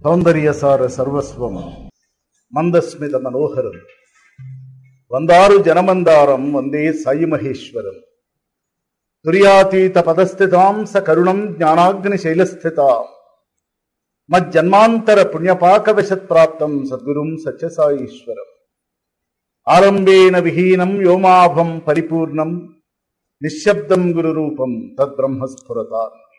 సౌందర్యసార సర్వస్వం మందస్మిత మనోహరం వందారు జనమందారం వందే సాయి మహేశ్వరం తుర్యాతీత పదస్థితాం స కరుణం జ్ఞానాగ్ని శైలస్థిత మజ్జన్మాంతర పుణ్యపాకవశత్ప్రాప్తం సద్గురుం సత్యసాయీశ్వరం ఆరంభేన విహీనం వ్యోమాభం పరిపూర్ణం నిశ్శబ్దం గురురూపం తద్బ్రహ్మస్ఫురత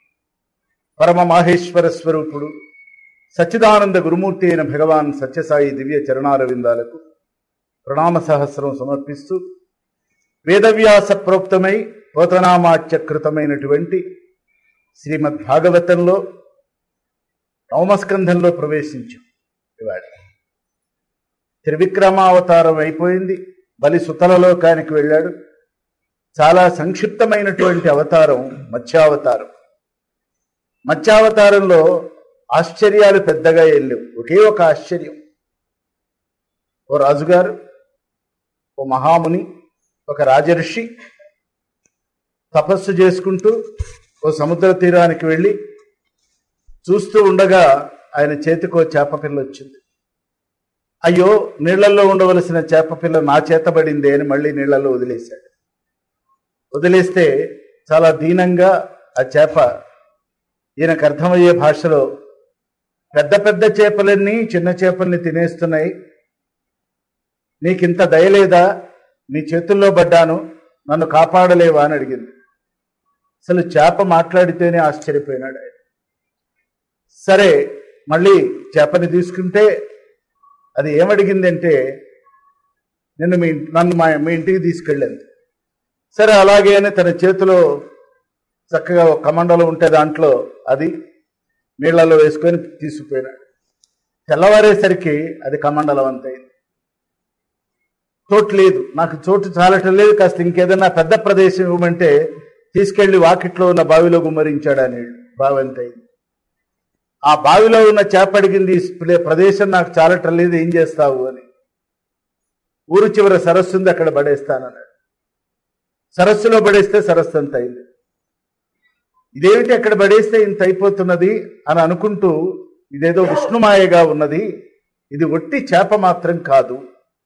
పరమ మాహేశ్వర స్వరూపుడు సచ్చిదానంద గురుమూర్తి అయిన భగవాన్ సత్యసాయి దివ్య చరణారవిందాలకు ప్రణామ సహస్రం సమర్పిస్తూ వేదవ్యాస ప్రోక్తమై పోతనామాచకృతమైనటువంటి శ్రీమద్ భాగవతంలో నవమస్కంధంలో ప్రవేశించాం ఇవాళ త్రివిక్రమావతారం అయిపోయింది బలి సుతలలోకానికి వెళ్ళాడు చాలా సంక్షిప్తమైనటువంటి అవతారం మత్స్యావతారం మత్స్యావతారంలో ఆశ్చర్యాలు పెద్దగా వెళ్ళవు ఒకే ఒక ఆశ్చర్యం ఓ రాజుగారు ఓ మహాముని ఒక రాజర్షి తపస్సు చేసుకుంటూ ఓ సముద్ర తీరానికి వెళ్ళి చూస్తూ ఉండగా ఆయన చేతికి ఓ చేప పిల్ల వచ్చింది అయ్యో నీళ్లలో ఉండవలసిన చేప పిల్ల నా చేతబడింది అని మళ్ళీ నీళ్లలో వదిలేశాడు వదిలేస్తే చాలా దీనంగా ఆ చేప ఈయనకు అర్థమయ్యే భాషలో పెద్ద పెద్ద చేపలన్నీ చిన్న చేపల్ని తినేస్తున్నాయి నీకింత దయలేదా నీ చేతుల్లో పడ్డాను నన్ను కాపాడలేవా అని అడిగింది అసలు చేప మాట్లాడితేనే ఆశ్చర్యపోయినాడు ఆయన సరే మళ్ళీ చేపని తీసుకుంటే అది ఏమడిగిందంటే నిన్ను మీ నన్ను మా మీ ఇంటికి తీసుకెళ్ళింది సరే అలాగే అని తన చేతిలో చక్కగా ఒక కమండలో ఉంటే దాంట్లో అది నీళ్లలో వేసుకొని తీసుకుపోయినాడు తెల్లవారేసరికి అది కమండలం అంతయింది చోటు లేదు నాకు చోటు చాలటం లేదు కాస్త ఇంకేదన్నా పెద్ద ప్రదేశం ఇవ్వమంటే తీసుకెళ్లి వాకిట్లో ఉన్న బావిలో గుమ్మరించాడు ఆ నీళ్లు బావి అంతయింది ఆ బావిలో ఉన్న చేప అడిగింది "ఈ ప్లే- ప్రదేశం నాకు చాలటం లేదు ఏం చేస్తావు అని ఊరు చివర సరస్సు ఉంది అక్కడ పడేస్తానన్నాడు సరస్సులో పడేస్తే సరస్సు అంత అయింది ఇదేమిటి అక్కడ పడేస్తే ఇంత అయిపోతున్నది అని అనుకుంటూ ఇదేదో విష్ణుమాయగా ఉన్నది ఇది ఒట్టి చేప మాత్రం కాదు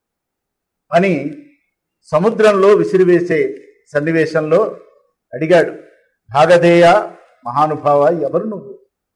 అని సముద్రంలో విసిరివేసే సన్నివేశంలో అడిగాడు భాగధేయ మహానుభావ ఎవరు నువ్వు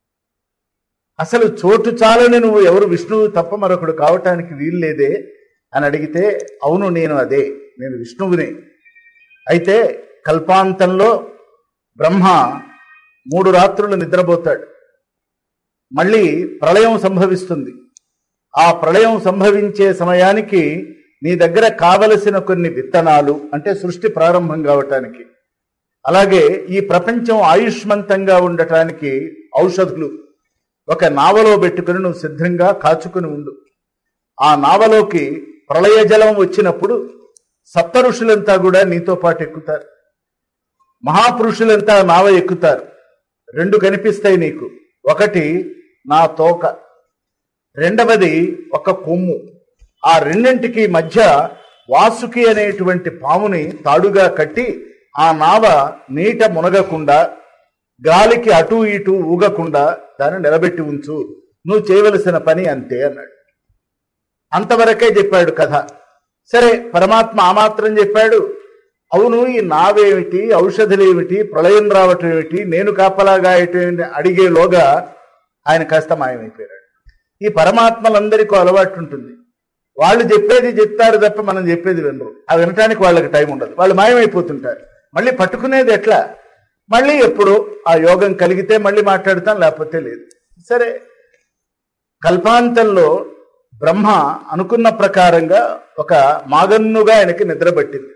అసలు చోటు చాలని నువ్వు ఎవరు విష్ణువు తప్ప మరొకడు కావటానికి వీల్లేదే అని అడిగితే అవును నేను అదే నేను విష్ణువునే అయితే కల్పాంతంలో బ్రహ్మ మూడు రాత్రులు నిద్రపోతాడు మళ్ళీ ప్రళయం సంభవిస్తుంది ఆ ప్రళయం సంభవించే సమయానికి నీ దగ్గర కావలసిన కొన్ని విత్తనాలు అంటే సృష్టి ప్రారంభం కావటానికి అలాగే ఈ ప్రపంచం ఆయుష్మంతంగా ఉండటానికి ఔషధులు ఒక నావలో పెట్టుకుని నువ్వు సిద్ధంగా కాచుకుని ఉండు ఆ నావలోకి ప్రళయ జలం వచ్చినప్పుడు సప్త ఋషులంతా కూడా నీతో పాటు ఎక్కుతారు మహాపురుషులంతా నావ ఎక్కుతారు రెండు కనిపిస్తాయి నీకు ఒకటి నా తోక రెండవది ఒక కొమ్ము ఆ రెండింటికి మధ్య వాసుకి అనేటువంటి పాముని తాడుగా కట్టి ఆ నావ నీట మునగకుండా గాలికి అటు ఇటు ఊగకుండా దాన్ని నిలబెట్టి ఉంచు నువ్వు చేయవలసిన పని అంతే అన్నాడు అంతవరకే చెప్పాడు కథ సరే పరమాత్మ ఆ మాత్రం చెప్పాడు అవును ఈ నావేమిటి ఔషధులేమిటి ప్రళయం రావటం ఏమిటి నేను కాపలాగా ఏమిటి అడిగేలోగా ఆయన కాస్త మాయమైపోయాడు ఈ పరమాత్మలందరికీ అలవాటు ఉంటుంది వాళ్ళు చెప్పేది చెప్తారు తప్ప మనం చెప్పేది వినరు అది వినటానికి వాళ్ళకి టైం ఉండదు వాళ్ళు మాయమైపోతుంటారు మళ్ళీ పట్టుకునేది ఎట్లా మళ్ళీ ఎప్పుడు ఆ యోగం కలిగితే మళ్ళీ మాట్లాడతాం లేకపోతే లేదు సరే కల్పాంతంలో బ్రహ్మ అనుకున్న ప్రకారంగా ఒక మాగన్నుగా ఆయనకి నిద్ర పట్టింది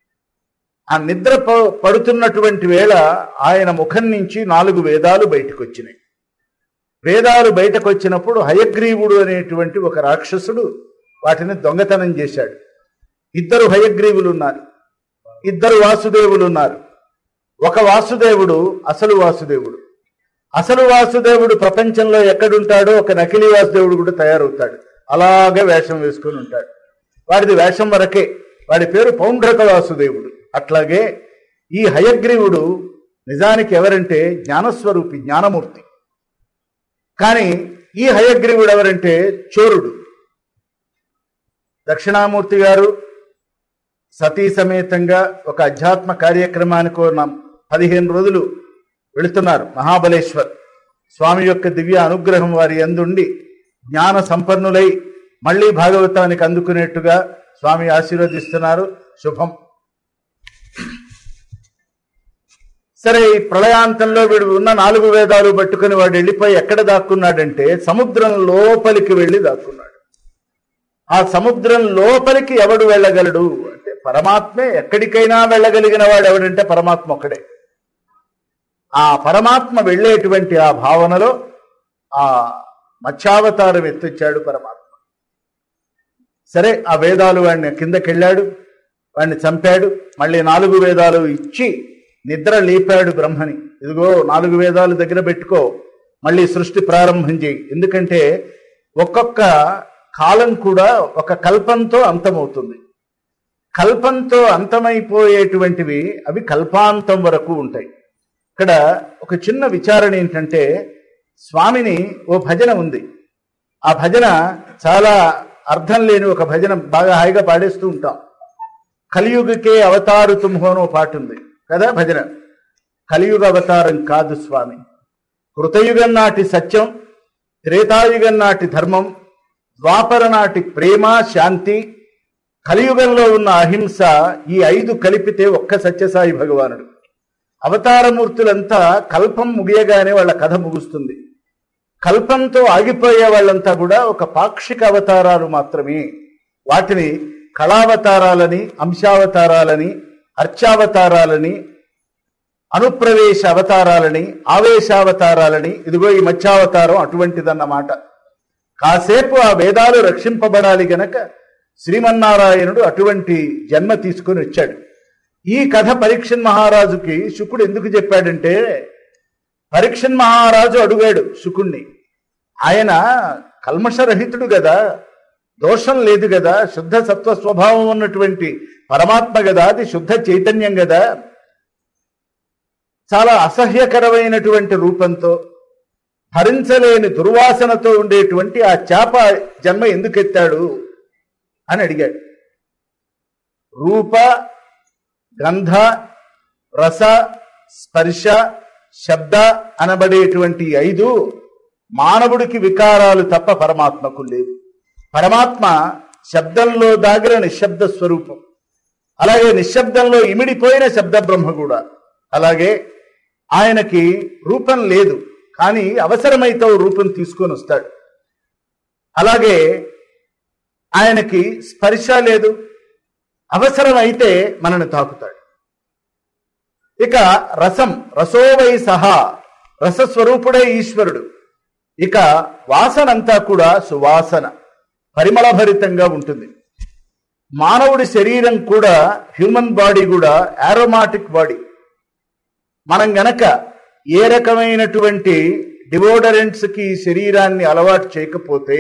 ఆ నిద్ర ప- పడుతున్నటువంటి వేళ ఆయన ముఖం నుంచి నాలుగు వేదాలు బయటకు వచ్చినాయి వేదాలు బయటకు వచ్చినప్పుడు హయగ్రీవుడు అనేటువంటి ఒక రాక్షసుడు వాటిని దొంగతనం చేశాడు ఇద్దరు హయగ్రీవులు ఉన్నారు ఇద్దరు వాసుదేవులు ఉన్నారు ఒక వాసుదేవుడు అసలు వాసుదేవుడు అసలు వాసుదేవుడు ప్రపంచంలో ఎక్కడుంటాడో ఒక నకిలీ వాసుదేవుడు కూడా తయారవుతాడు అలాగే వేషం వేసుకొని ఉంటాడు వాడిది వేషం వరకే వాడి పేరు పౌండ్రక వాసుదేవుడు అట్లాగే ఈ హయగ్రీవుడు నిజానికి ఎవరంటే జ్ఞానస్వరూపి జ్ఞానమూర్తి కానీ ఈ హయగ్రీవుడు ఎవరంటే చోరుడు దక్షిణామూర్తి గారు సతీ సమేతంగా ఒక అధ్యాత్మ కార్యక్రమానికి ఉన్న పదిహేను రోజులు వెళుతున్నారు మహాబలేశ్వర్ స్వామి యొక్క దివ్య అనుగ్రహం వారి ఎందుండి జ్ఞాన సంపన్నులై మళ్ళీ భాగవతానికి అందుకునేట్టుగా స్వామి ఆశీర్వదిస్తున్నారు శుభం సరే ఈ ప్రళయాంతంలో వీడు ఉన్న నాలుగు వేదాలు పట్టుకుని వాడు వెళ్ళిపోయి ఎక్కడ దాక్కున్నాడంటే సముద్రం లోపలికి వెళ్ళి దాక్కున్నాడు ఆ సముద్రం లోపలికి ఎవడు వెళ్ళగలడు అంటే పరమాత్మే ఎక్కడికైనా వెళ్ళగలిగిన వాడు ఎవడంటే పరమాత్మ ఒక్కడే ఆ పరమాత్మ వెళ్ళేటువంటి ఆ భావనలో ఆ మత్స్యావతారం ఎత్తిచ్చాడు పరమాత్మ సరే ఆ వేదాలు వాడిని కిందకెళ్ళాడు వాడిని చంపాడు మళ్ళీ నాలుగు వేదాలు ఇచ్చి నిద్ర లేపాడు బ్రహ్మని ఇదిగో నాలుగు వేదాలు దగ్గర పెట్టుకో మళ్ళీ సృష్టి ప్రారంభం చేయి ఎందుకంటే ఒక్కొక్క కాలం కూడా ఒక కల్పంతో అంతమవుతుంది కల్పంతో అంతమైపోయేటువంటివి అవి కల్పాంతం వరకు ఉంటాయి ఇక్కడ ఒక చిన్న విచారణ ఏంటంటే స్వామిని ఓ భజన ఉంది ఆ భజన చాలా అర్థం లేని ఒక భజన బాగా హాయిగా పాడేస్తూ ఉంటాం కలియుగకే అవతారు తుంహో అని ఓ పాట ఉంది కదా భజన కలియుగ అవతారం కాదు స్వామి కృతయుగం నాటి సత్యం త్రేతాయుగం నాటి ధర్మం ద్వాపర నాటి ప్రేమ శాంతి కలియుగంలో ఉన్న అహింస ఈ ఐదు కలిపితే ఒక్క సత్యసాయి భగవానుడు అవతారమూర్తులంతా కల్పం ముగియగానే వాళ్ళ కథ ముగుస్తుంది కల్పంతో ఆగిపోయే వాళ్ళంతా కూడా ఒక పాక్షిక అవతారాలు మాత్రమే వాటిని కళావతారాలని అంశావతారాలని అర్చావతారాలని అనుప్రవేశ అవతారాలని ఆవేశావతారాలని ఇదిగో ఈ మత్స్యావతారం అటువంటిదన్నమాట కాసేపు ఆ వేదాలు రక్షింపబడాలి గనక శ్రీమన్నారాయణుడు అటువంటి జన్మ తీసుకొని వచ్చాడు ఈ కథ పరీక్షన్ మహారాజుకి శుకుడు ఎందుకు చెప్పాడంటే పరీక్షన్ మహారాజు అడుగాడు శుకుణ్ణి ఆయన కల్మషరహితుడు కదా దోషం లేదు కదా శుద్ధ సత్వ స్వభావం ఉన్నటువంటి పరమాత్మ కదా అది శుద్ధ చైతన్యం కదా చాలా అసహ్యకరమైనటువంటి రూపంతో భరించలేని దుర్వాసనతో ఉండేటువంటి ఆ చేప జన్మ ఎందుకు ఎత్తాడు అని అడిగాడు రూప గంధ రస స్పర్శ శబ్ద అనబడేటువంటి ఈ ఐదు మానవుడికి వికారాలు తప్ప పరమాత్మకు లేవు పరమాత్మ శబ్దంలో దాగిన నిశ్శబ్ద స్వరూపం అలాగే నిశ్శబ్దంలో ఇమిడిపోయిన శబ్ద బ్రహ్మ కూడా అలాగే ఆయనకి రూపం లేదు కానీ అవసరమైతే ఓ రూపం తీసుకొని వస్తాడు అలాగే ఆయనకి స్పర్శ లేదు అవసరమైతే మనను తాకుతాడు ఇక రసం రసోవై సహా రసస్వరూపుడే ఈశ్వరుడు ఇక వాసనంతా కూడా సువాసన పరిమళభరితంగా ఉంటుంది మానవుడి శరీరం కూడా హ్యూమన్ బాడీ కూడా ఆరోమాటిక్ బాడీ మనం గనక ఏ రకమైనటువంటి డివోడరెంట్స్ కి ఈ శరీరాన్ని అలవాటు చేయకపోతే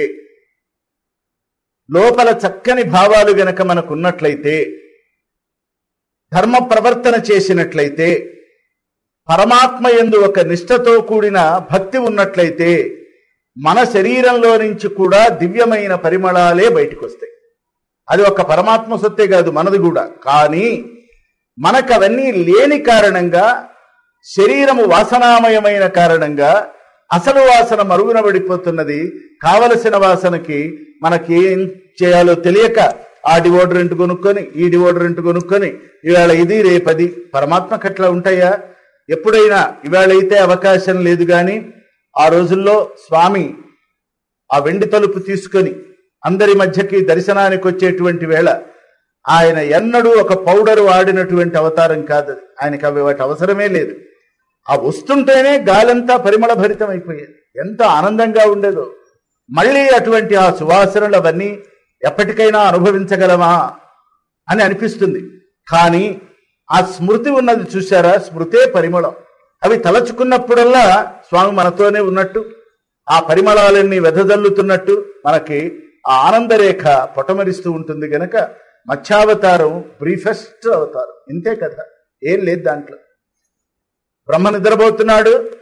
లోపల చక్కని భావాలు గనక మనకున్నట్లయితే ధర్మ ప్రవర్తన చేసినట్లయితే పరమాత్మ ఎందు ఒక నిష్ఠతో కూడిన భక్తి ఉన్నట్లయితే మన శరీరంలో నుంచి కూడా దివ్యమైన పరిమళాలే బయటకు వస్తాయి అది ఒక పరమాత్మ సొత్తే కాదు మనది కూడా కానీ మనకు అవన్నీ లేని కారణంగా శరీరము వాసనామయమైన కారణంగా అసలు వాసన మరుగున పడిపోతున్నది కావలసిన వాసనకి మనకి ఏం చేయాలో తెలియక ఆ డివోడరెంట్ కొనుక్కొని ఈ డివోడరెంట్ కొనుక్కొని ఇవాళ ఇది రేపది పరమాత్మకి అట్లా ఉంటాయా ఎప్పుడైనా ఇవాళ అయితే అవకాశం లేదు కానీ ఆ రోజుల్లో స్వామి ఆ వెండి తలుపు తీసుకొని అందరి మధ్యకి దర్శనానికి వచ్చేటువంటి వేళ ఆయన ఎన్నడూ ఒక పౌడర్ వాడినటువంటి అవతారం కాదు అది. ఆయనకి అవి వాటి అవసరమే లేదు ఆ వస్తుంటేనే గాలంతా పరిమళ భరితం అయిపోయేది ఎంత ఆనందంగా ఉండేదో మళ్ళీ అటువంటి ఆ సువాసనలు అవన్నీ ఎప్పటికైనా అనుభవించగలమా అని అనిపిస్తుంది కానీ ఆ స్మృతి ఉన్నది చూసారా స్మృతే పరిమళం అవి తలచుకున్నప్పుడల్లా స్వామి మనతోనే ఉన్నట్టు ఆ పరిమళాలన్నీ వెదజల్లుతున్నట్టు మనకి ఆ ఆనందరేఖ పొటమరిస్తూ ఉంటుంది గనక మత్స్యావతారం బ్రీఫెస్ట్ అవతారం ఇంతే కదా ఏం లేదు దాంట్లో బ్రహ్మ నిద్రపోతున్నాడు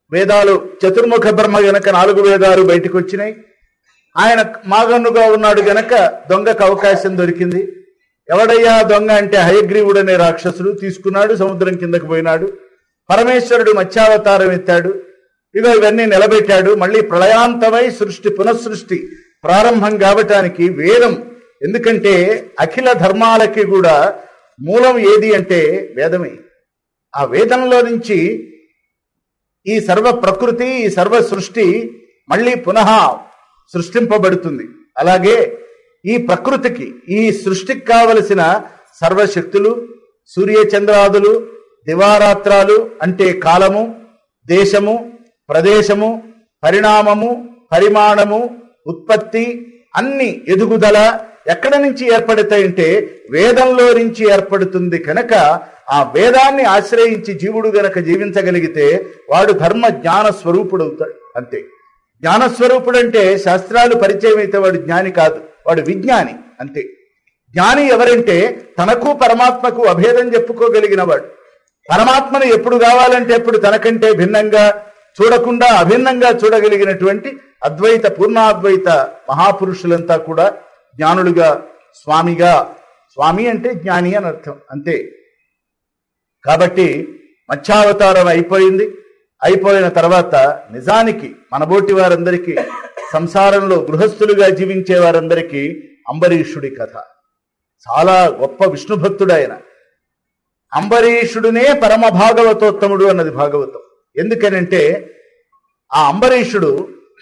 వేదాలు చతుర్ముఖ బ్రహ్మ గనక నాలుగు వేదాలు బయటకు వచ్చినాయి ఆయన మాగన్నుగా ఉన్నాడు గనక దొంగకు అవకాశం దొరికింది ఎవడయ్యా దొంగ అంటే హయగ్రీవుడు అనే రాక్షసుడు తీసుకున్నాడు సముద్రం కిందకు పోయినాడు పరమేశ్వరుడు మత్స్యావతారం ఎత్తాడు ఇగో ఇవన్నీ నిలబెట్టాడు మళ్ళీ ప్రళయాంతమై సృష్టి పునఃసృష్టి ప్రారంభం కావటానికి వేదం ఎందుకంటే అఖిల ధర్మాలకి కూడా మూలం ఏది అంటే వేదమే ఆ వేదంలో నుంచి ఈ సర్వ ప్రకృతి ఈ సర్వ సృష్టి మళ్ళీ పునః సృష్టింపబడుతుంది అలాగే ఈ ప్రకృతికి ఈ సృష్టికి కావలసిన సర్వశక్తులు సూర్యచంద్రాదులు దివారాత్రాలు అంటే కాలము దేశము ప్రదేశము పరిణామము పరిమాణము ఉత్పత్తి అన్ని ఎదుగుదల ఎక్కడ నుంచి ఏర్పడతాయంటే వేదంలో నుంచి ఏర్పడుతుంది కనుక ఆ వేదాన్ని ఆశ్రయించి జీవుడు గనక జీవించగలిగితే వాడు ధర్మ జ్ఞాన స్వరూపుడవుతాడు అంతే జ్ఞానస్వరూపుడు అంటే శాస్త్రాలు పరిచయం అయితే వాడు జ్ఞాని కాదు వాడు విజ్ఞాని అంతే జ్ఞాని ఎవరంటే తనకు పరమాత్మకు అభేదం చెప్పుకోగలిగిన వాడు పరమాత్మను ఎప్పుడు కావాలంటే ఎప్పుడు తనకంటే భిన్నంగా చూడకుండా అభిన్నంగా చూడగలిగినటువంటి అద్వైత పూర్ణాద్వైత మహాపురుషులంతా కూడా జ్ఞానులుగా స్వామిగా స్వామి అంటే జ్ఞాని అని అర్థం అంతే కాబట్టి మత్స్యావతారం అయిపోయింది అయిపోయిన తర్వాత నిజానికి మనబోటి వారందరికీ సంసారంలో గృహస్థులుగా జీవించే వారందరికీ అంబరీషుడి కథ చాలా గొప్ప విష్ణు భక్తుడు ఆయన అంబరీషుడునే పరమ భాగవతోత్తముడు అన్నది భాగవతం ఎందుకనంటే ఆ అంబరీషుడు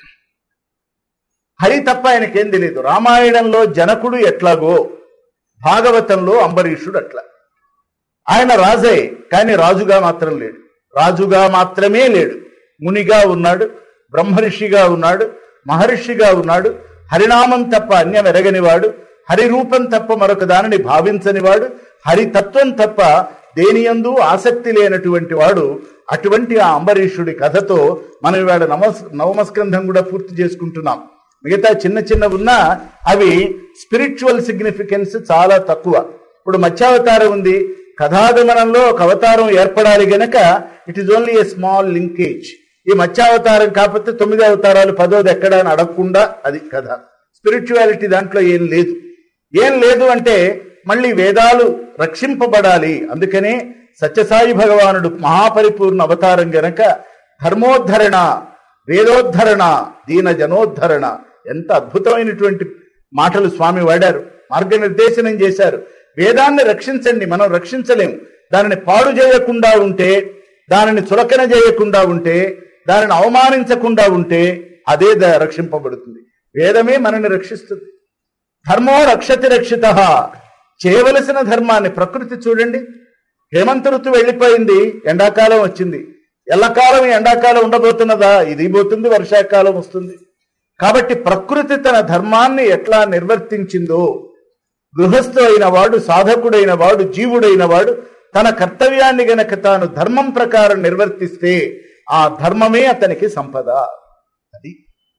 హరి తప్ప ఆయనకేం తెలియదు రామాయణంలో జనకుడు ఎట్లాగో భాగవతంలో అంబరీషుడు అట్లా ఆయన రాజే కానీ రాజుగా మాత్రం లేడు రాజుగా మాత్రమే లేడు మునిగా ఉన్నాడు బ్రహ్మర్షిగా ఉన్నాడు మహర్షిగా ఉన్నాడు హరినామం తప్ప అన్యం ఎరగనివాడు హరి రూపం తప్ప మరొక దానిని భావించనివాడు హరితత్వం తప్ప దేనియందు ఆసక్తి లేనటువంటి వాడు అటువంటి ఆ అంబరీషుడి కథతో మనం ఇవాళ నవస్ నవమస్కంధం కూడా పూర్తి చేసుకుంటున్నాం మిగతా చిన్న చిన్న ఉన్నా అవి స్పిరిచువల్ సిగ్నిఫికెన్స్ చాలా తక్కువ ఇప్పుడు మత్స్యావతారం ఉంది కథాగమనంలో ఒక అవతారం ఏర్పడాలి గనక it is only a small linkage ఈ మత్స్యావతారం కాకపోతే తొమ్మిది అవతారాలు పదోది ఎక్కడ అని అడగకుండా అది కథ స్పిరిచువాలిటీ దాంట్లో ఏం లేదు ఏం లేదు అంటే మళ్ళీ వేదాలు రక్షింపబడాలి అందుకనే సత్యసాయి భగవానుడు మహాపరిపూర్ణ అవతారం గనక ధర్మోద్ధరణ వేదోద్ధరణ దీన జనోద్ధరణ ఎంత అద్భుతమైనటువంటి మాటలు స్వామి వాడారు మార్గనిర్దేశనం చేశారు వేదాన్ని రక్షించండి మనం రక్షించలేం దానిని పాడు చేయకుండా ఉంటే దానిని చులకన చేయకుండా ఉంటే దానిని అవమానించకుండా ఉంటే అదే ద- రక్షింపబడుతుంది వేదమే మనని రక్షిస్తుంది ధర్మో రక్షతి రక్షిత చేయవలసిన ధర్మాన్ని ప్రకృతి చూడండి హేమంత ఋతువు వెళ్ళిపోయింది ఎండాకాలం వచ్చింది ఎల్లకాలం ఈ ఎండాకాలం ఉండబోతున్నదా ఇది పోతుంది వర్షాకాలం వస్తుంది కాబట్టి ప్రకృతి తన ధర్మాన్ని ఎట్లా నిర్వర్తించిందో గృహస్థు అయిన వాడు సాధకుడైన వాడు జీవుడైన వాడు తన కర్తవ్యాన్ని గనక తాను ధర్మం ప్రకారం నిర్వర్తిస్తే ఆ ధర్మమే అతనికి సంపద అది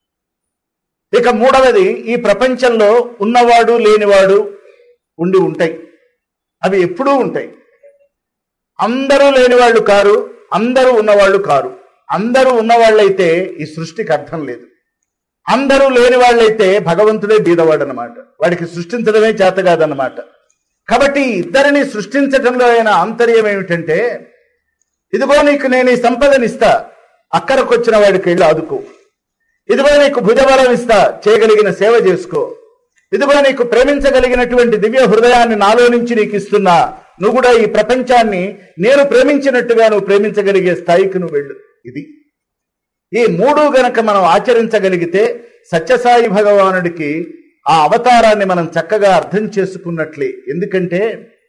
ఇక మూడవది ఈ ప్రపంచంలో ఉన్నవాడు లేనివాడు ఉండి ఉంటాయి అవి ఎప్పుడూ ఉంటాయి అందరూ లేనివాళ్ళు కారు అందరూ ఉన్నవాళ్ళు కారు అందరూ ఉన్నవాళ్ళైతే ఈ సృష్టికి అర్థం లేదు అందరూ లేని వాళ్ళైతే భగవంతుడే బీదవాడు అనమాట వాడికి సృష్టించడమే చేత కాదన్నమాట కాబట్టి ఈ ఇద్దరిని సృష్టించటంలో అయిన ఆంతర్యం ఏమిటంటే ఇదిగో నీకు నేను ఈ సంపదనిస్తా అక్కరకు వచ్చిన వాడికి వెళ్ళి ఆదుకో ఇదిగో నీకు భుజబలం ఇస్తా చేయగలిగిన సేవ చేసుకో ఇదిగో నీకు ప్రేమించగలిగినటువంటి దివ్య హృదయాన్ని నాలో నుంచి నీకు ఇస్తున్నా నువ్వు కూడా ఈ ప్రపంచాన్ని నేను ప్రేమించినట్టుగా నువ్వు ప్రేమించగలిగే స్థాయికి నువ్వు వెళ్ళు ఇది ఈ మూడు గనక మనం ఆచరించగలిగితే సత్యసాయి భగవానుడికి ఆ అవతారాన్ని మనం చక్కగా అర్థం చేసుకున్నట్లే ఎందుకంటే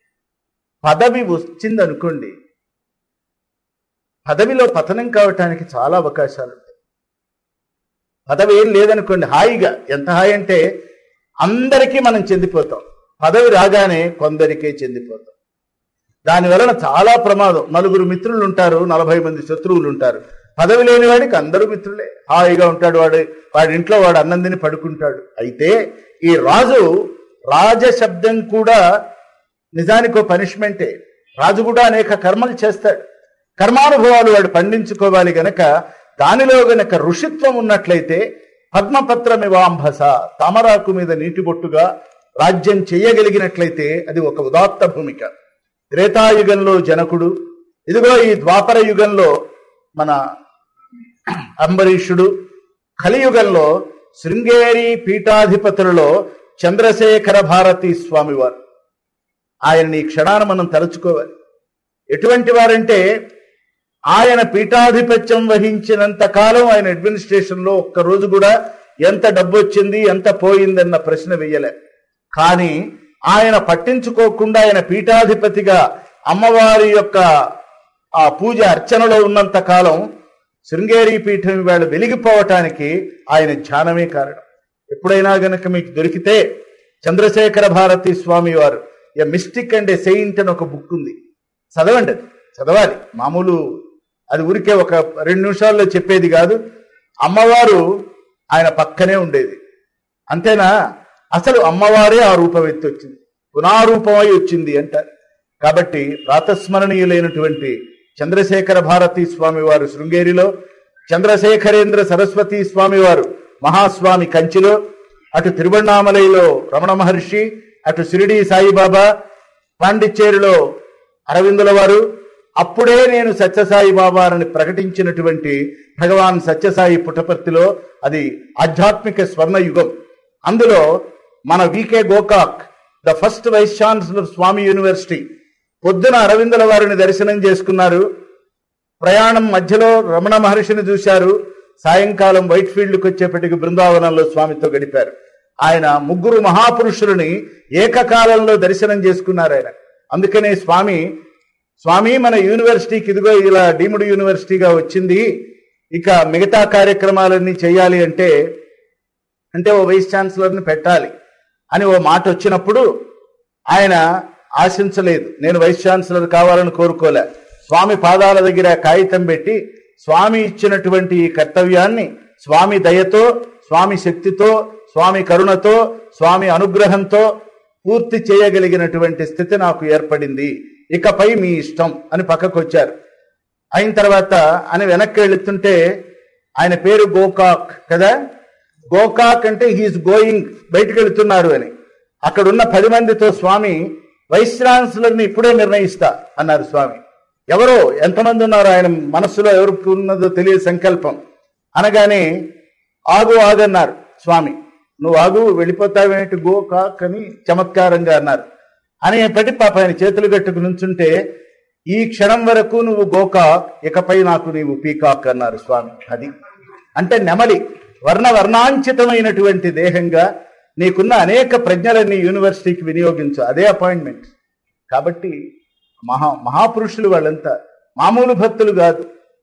పదవి వచ్చిందనుకోండి పదవిలో పతనం కావటానికి చాలా అవకాశాలు ఉంటాయి పదవి ఏం లేదనుకోండి హాయిగా ఎంత హాయి అంటే అందరికీ మనం చెందిపోతాం పదవి రాగానే కొందరికే చెందిపోతాం దాని వలన చాలా ప్రమాదం నలుగురు మిత్రులు ఉంటారు నలభై మంది శత్రువులు ఉంటారు పదవి లేని వాడికి అందరూ మిత్రులే హాయిగా ఉంటాడు వాడు వాడి ఇంట్లో వాడు అన్నం తిని పడుకుంటాడు అయితే ఈ రాజు రాజశబ్దం కూడా నిజానికి ఒక పనిష్మెంటే రాజు కూడా అనేక కర్మలు చేస్తాడు కర్మానుభవాలు వాడు పండించుకోవాలి గనక దానిలో గనక ఋషిత్వం ఉన్నట్లయితే పద్మపత్రమివాంభస తామరాకు మీద నీటి బొట్టుగా రాజ్యం చెయ్యగలిగినట్లయితే అది ఒక ఉదాత్త భూమిక త్రేతాయుగంలో జనకుడు ఇదిగో ఈ ద్వాపర యుగంలో మన అంబరీషుడు కలియుగంలో శృంగేరి పీఠాధిపతులలో చంద్రశేఖర భారతీ స్వామివారు ఆయన్ని ఈ క్షణాన మనం తలుచుకోవాలి ఎటువంటి వారంటే ఆయన పీఠాధిపత్యం వహించినంత కాలం ఆయన అడ్మినిస్ట్రేషన్ లో ఒక్క రోజు కూడా ఎంత డబ్బు వచ్చింది ఎంత పోయిందన్న ప్రశ్న వెయ్యలే కానీ ఆయన పట్టించుకోకుండా ఆయన పీఠాధిపతిగా అమ్మవారి యొక్క ఆ పూజ అర్చనలో ఉన్నంత కాలం శృంగేరి పీఠం ఇవాళ వెలిగిపోవటానికి ఆయన ధ్యానమే కారణం ఎప్పుడైనా గనక మీకు దొరికితే చంద్రశేఖర భారతి స్వామి వారు a mystic and a saint అని ఒక బుక్ ఉంది చదవండి అది చదవాలి మామూలు అది ఊరికే ఒక రెండు నిమిషాల్లో చెప్పేది కాదు అమ్మవారు ఆయన పక్కనే ఉండేది అంతేనా అసలు అమ్మవారే ఆ రూపం ఎత్తి వచ్చింది పునారూపమై వచ్చింది అంటారు కాబట్టి ప్రాతస్మరణీయులైనటువంటి చంద్రశేఖర భారతి స్వామి వారు శృంగేరిలో చంద్రశేఖరేంద్ర సరస్వతి స్వామి వారు మహాస్వామి కంచిలో అటు తిరువణామలైలో రమణ మహర్షి అటు షిరిడి సాయిబాబా పాండిచ్చేరిలో అరవిందుల వారు అప్పుడే నేను సత్యసాయి బాబాని ప్రకటించినటువంటి భగవాన్ సత్యసాయి పుటపర్తిలో అది ఆధ్యాత్మిక స్వర్ణ యుగం అందులో మన V K Gokak the first vice chancellor Swami university పొద్దున అరవిందుల వారిని దర్శనం చేసుకున్నారు ప్రయాణం మధ్యలో రమణ మహర్షిని చూశారు సాయంకాలం వైట్ ఫీల్డ్కి వచ్చేప్పటికి బృందావనంలో స్వామితో గడిపారు ఆయన ముగ్గురు మహాపురుషులని ఏకకాలంలో దర్శనం చేసుకున్నారు ఆయన అందుకనే స్వామి స్వామి మన యూనివర్సిటీకి ఇదిగో ఇలా డీమ్డ్ యూనివర్సిటీగా వచ్చింది ఇక మిగతా కార్యక్రమాలన్నీ చేయాలి అంటే అంటే ఓ వైస్ ఛాన్సలర్ని పెట్టాలి అని ఓ మాట వచ్చినప్పుడు ఆయన ఆశించలేదు నేను వైస్ ఛాన్సలర్ కావాలని కోరుకోలే స్వామి పాదాల దగ్గర కాగితం పెట్టి స్వామి ఇచ్చినటువంటి ఈ కర్తవ్యాన్ని స్వామి దయతో స్వామి శక్తితో స్వామి కరుణతో స్వామి అనుగ్రహంతో పూర్తి చేయగలిగినటువంటి స్థితి నాకు ఏర్పడింది ఇకపై మీ ఇష్టం అని పక్కకు వచ్చారు అయిన తర్వాత అని వెనక్కి వెళుతుంటే ఆయన పేరు గోకాక్ కదా గోకాక్ అంటే హీఈస్ గోయింగ్ బయటికి వెళుతున్నారు అని అక్కడున్న పది మందితో స్వామి వైస్ ఛాన్సలర్ని ఇప్పుడే నిర్ణయిస్తా అన్నారు స్వామి ఎవరో ఎంతమంది ఉన్నారు ఆయన మనస్సులో ఎవరికి ఉన్నదో తెలియదు సంకల్పం అనగానే ఆగు ఆగన్నారు స్వామి నువ్వు ఆగు వెళ్ళిపోతావేంటి గో కాక్ అని చమత్కారంగా అన్నారు అనేపటి పాప ఆయన చేతులు గట్టుకు నుంచుంటే ఈ క్షణం వరకు నువ్వు గోకాక్ ఇకపై నాకు నీవు పీకాక్ అన్నారు స్వామి అది అంటే నెమలి వర్ణ వర్ణాంచితమైనటువంటి దేహంగా నీకున్న అనేక ప్రజ్ఞలన్నీ యూనివర్సిటీకి వినియోగించు అదే అపాయింట్మెంట్ కాబట్టి మహా మహాపురుషులు వాళ్ళంతా మామూలు భక్తులు కాదు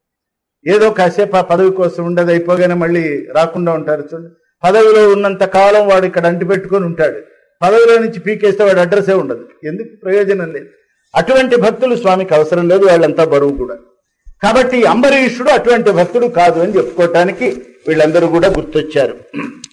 ఏదో కాసేపు ఆ పదవి కోసం ఉండదు అయిపోగానే మళ్ళీ రాకుండా ఉంటారు చూడండి పదవిలో ఉన్నంత కాలం వాడు ఇక్కడ అంటి పెట్టుకొని ఉంటాడు పదవిలో నుంచి పీకేస్తే వాడు అడ్రస్సే ఉండదు ఎందుకు ప్రయోజనం లేదు అటువంటి భక్తులు స్వామికి అవసరం లేదు వాళ్ళంతా బరువు కూడా కాబట్టి అంబరీషుడు అటువంటి భక్తుడు కాదు అని చెప్పుకోవటానికి వీళ్ళందరూ కూడా గుర్తొచ్చారు